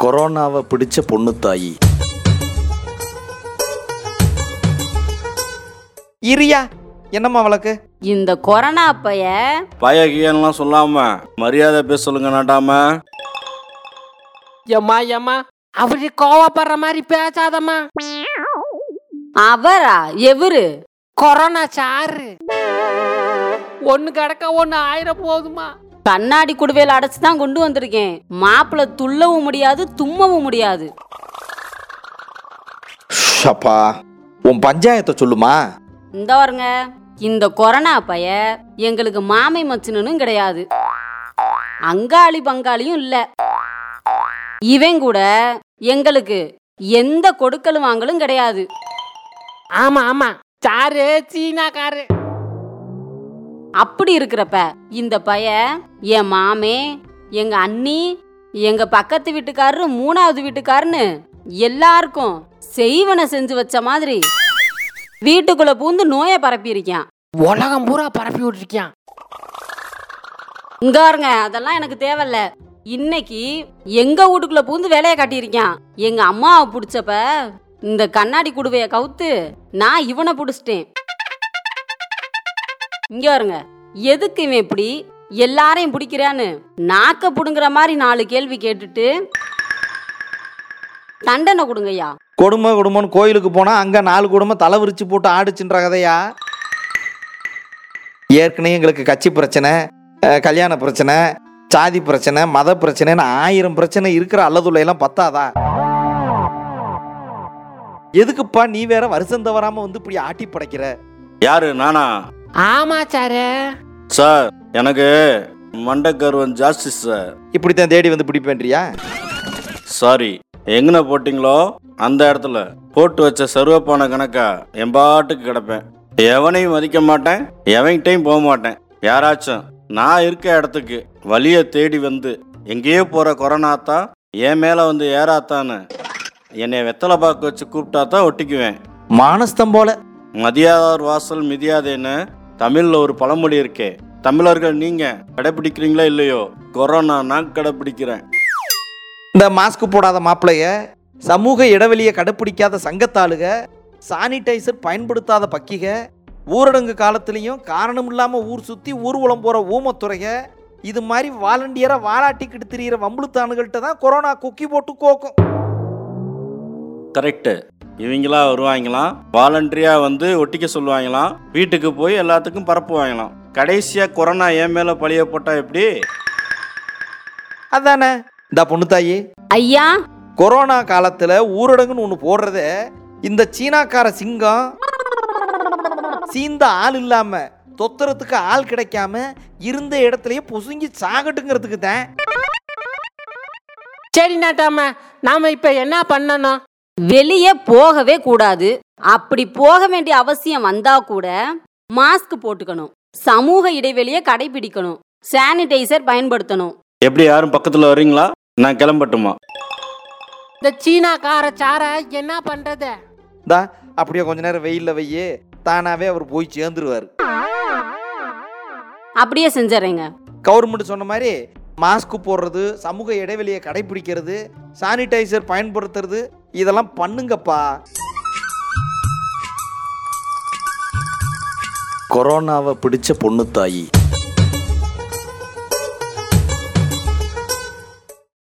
கொரோனாவை பிடிச்ச பொண்ணு தாயி இரியா என்னம்மா வழக்கு இந்த கொரோனா பைய பயகியன்லாம் சொல்லாம மரியாதை பேச சொல்லுங்க நாட்டாம எம்மா எம்மா அவரு கோவப்படுற மாதிரி பேசாதம்மா அவரா எவரு கொரோனா சாரு ஒண்ணு கிடக்க ஒண்ணு ஆயிரம் போதுமா கண்ணாடி குடுவையில அடைச்சு தான் கொண்டு வந்திருக்கேன் மாப்பிள்ள துள்ளவும் முடியாது தும்மவும் முடியாது அப்பா உன் பஞ்சாயத்தை சொல்லுமா இந்த வருங்க இந்த கொரோனா பைய எங்களுக்கு மாமை மச்சினனும் கிடையாது அங்காளி பங்காளியும் இல்ல இவன் கூட எங்களுக்கு எந்த கொடுக்கலும் வாங்கலும் கிடையாது ஆமா ஆமா சாரு சீனாக்காரு அப்படி இருக்கிறப்ப இந்த பைய என் மாமே எங்க அண்ணி எங்க பக்கத்து வீட்டுக்காரரு மூணாவது வீட்டுக்காரன்னு எல்லாருக்கும் செய்வன செஞ்சு வச்ச மாதிரி வீட்டுக்குள்ள பூந்து நோயை பரப்பியிருக்கான் உலகம் பூரா பரப்பி விட்டுருக்கியான் இங்க பாருங்க அதெல்லாம் எனக்கு தேவையில்ல இன்னைக்கு எங்க வீட்டுக்குள்ள பூந்து வேலையை காட்டியிருக்கான் எங்க அம்மாவை பிடிச்சப்ப இந்த கண்ணாடி குடுவைய கவுத்து நான் இவனை பிடிச்சிட்டேன் இங்க பாருங்க எதுக்கு இவன் இப்படி எல்லாரையும் பிடிக்கிறான்னு நாக்க புடுங்குற மாதிரி நாலு கேள்வி கேட்டுட்டு தண்டனை கொடுங்கய்யா கொடுமை குடும்பம்னு கோயிலுக்கு போனால் அங்கே நாலு குடும்பம் தலை விரிச்சு போட்டு ஆடுச்சுன்ற கதையா ஏற்கனவே எங்களுக்கு கட்சி பிரச்சனை அஹ், கல்யாண பிரச்சனை சாதி பிரச்சனை மத பிரச்சனைன்னு ஆயிரம் பிரச்சனை இருக்கிற அல்லதுள்ளையெல்லாம் பத்தாதா எதுக்குப்பா நீ வேற வருஷம் தவறாம வந்து இப்படி ஆட்டி படைக்கிற யாரு நானா ஆமா சாரு சார் எனக்கு மண்டக்கருவன் ஜாஸ்தி சார் இப்படித்தான் தேடி வந்து பிடிப்பேன்றியா சாரி எங்கன போட்டிங்களோ அந்த இடத்துல போட்டு வச்ச சர்வப்பான கணக்கா என் பாட்டுக்கு கிடப்பேன் எவனையும் மதிக்க மாட்டேன் எவன்கிட்டையும் போக மாட்டேன் யாராச்சும் நான் இருக்க இடத்துக்கு வழியை தேடி வந்து எங்கேயோ போற கொரோனாத்தா என் மேல வந்து ஏறாத்தான்னு என்னை வெத்தலை பாக்கு வச்சு கூப்பிட்டா தான் ஒட்டிக்குவேன் மானஸ்தம் போல மதியாதார் வாசல் மிதியாதேன்னு தமிழ்ல ஒரு பழமொழி இருக்கே தமிழர்கள் நீங்க கடைபிடிக்கிறீங்களா இல்லையோ கொரோனா நான் கடைபிடிக்கிறேன் இந்த மாஸ்க் போடாத மாப்பிளைய சமூக இடைவெளியை கடைப்பிடிக்காத சங்கத்தாளுக சானிடைசர் பயன்படுத்தாத பக்கிக ஊரடங்கு காலத்துலேயும் காரணம் இல்லாமல் ஊர் சுற்றி ஊர்வலம் போகிற ஊமத்துறைக இது மாதிரி வாலண்டியராக வாலாட்டிக்கிட்டு திரியிற வம்புழுத்தானுகள்கிட்ட தான் கொரோனா குக்கி போட்டு கோக்கும் கரெக்டு இவங்களா வருவாங்களாம் வாலண்டரியா வந்து ஒட்டிக்க சொல்லுவாங்களாம் வீட்டுக்கு போய் எல்லாத்துக்கும் பரப்புவாங்களாம் கடைசியா கொரோனா என் மேல பழிய போட்டா எப்படி அதானே இந்த பொண்ணு தாயி ஐயா கொரோனா காலத்தில் ஊரடங்குன்னு ஒன்று போடுறதே இந்த சீனாக்கார சிங்கம் சீந்த ஆள் இல்லாமல் தொத்துறதுக்கு ஆள் கிடைக்காம இருந்த இடத்துலயே பொசுங்கி சாகட்டுங்கிறதுக்கு தான் சரி நாட்டாம நாம இப்ப என்ன பண்ணணும் வெளியே போகவே கூடாது அப்படி போக வேண்டிய அவசியம் வந்தா கூட மாஸ்க் போட்டுக்கணும் சமூக இடைவெளியை கடைபிடிக்கணும் சானிடைசர் பயன்படுத்தணும் எப்படி யாரும் பக்கத்துல வர்றீங்களா நான் கிளம்பட்டுமா இந்த சீனாக்கார சார என்ன பண்றது தா அப்படியே கொஞ்ச நேரம் வெயில்ல வையே தானாவே அவர் போய் சேர்ந்துருவார் அப்படியே செஞ்சிடறேங்க கவர்மெண்ட் சொன்ன மாதிரி மாஸ்க் போடுறது சமூக இடைவெளியை கடைபிடிக்கிறது சானிடைசர் பயன்படுத்துறது இதெல்லாம் பண்ணுங்கப்பா கொரோனாவை பிடிச்ச பொண்ணு தாயி